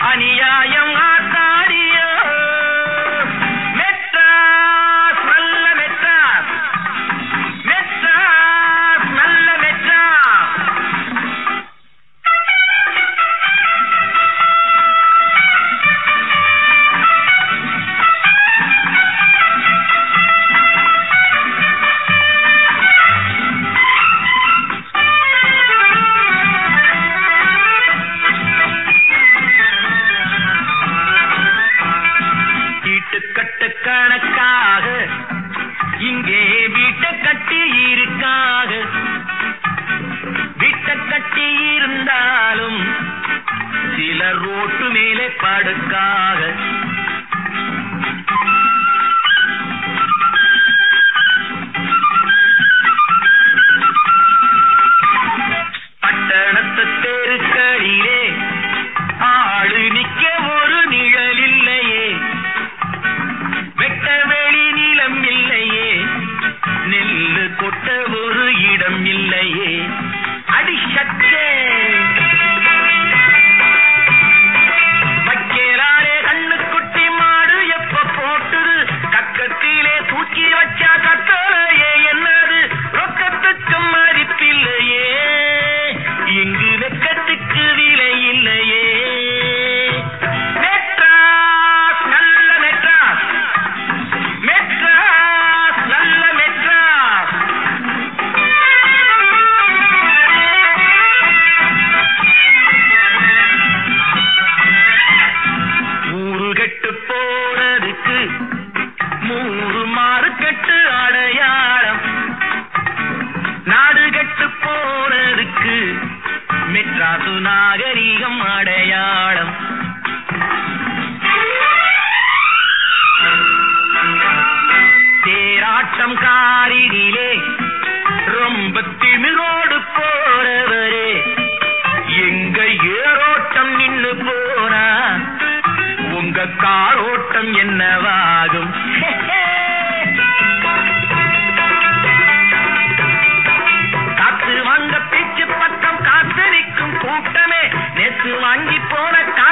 அநியாயம் ஆத்தாடியோ மெட்ராஸ் நல்ல மெட்ராஸ் மெட்ராஸ் நல்ல மெட்ராஸ் வீட்டுக்கட்டு கணக்காக இங்கே வீட்டை கட்டி இருக்காக வீட்டை கட்டி இருந்தாலும் சில ரோட்டு மேலே படுக்காக பட்டணத்து தெருக்களிலே ஆளு நிக்க ஒரு நிழல் இல்லையே வெட்ட வெளி நிலம் இல்லையே நெல்லு கொட்ட ஒரு இடம் இல்லையே அடிஷத்தே வைக்கலாலே கண்ணுக்குட்டி மாடு எப்ப போட்டுது கக்கத்திலே தூக்கி வச்சா கத்தலையே என்னது ரொக்கத்துக்கு மதிப்பில்லையே இங்கு வெக்கத்துக்கு விலை இல்லையே மெட்ராஸ் நல்ல மெட்ராஸ் மெட்ராஸ் நல்ல மெட்ராஸ் ஊரு கெட்டு போனதுக்கு மூறு மாறு கெட்டு அடையாளம் நாடு கெட்டு போனதுக்கு மெட்ராசு நாகரிகம் அடையாளம் தேராட்டம் காரினிலே ரொம்ப திமிரோடு போறவரே எங்க ஏரோட்டம் நின்னு போனா உங்க காரோட்டம் என்னவாகும் காத்து வாங்க பீச்சு பக்கம் காத்து நிற்கும் கூட்டமே நேத்து வாங்கி போன கா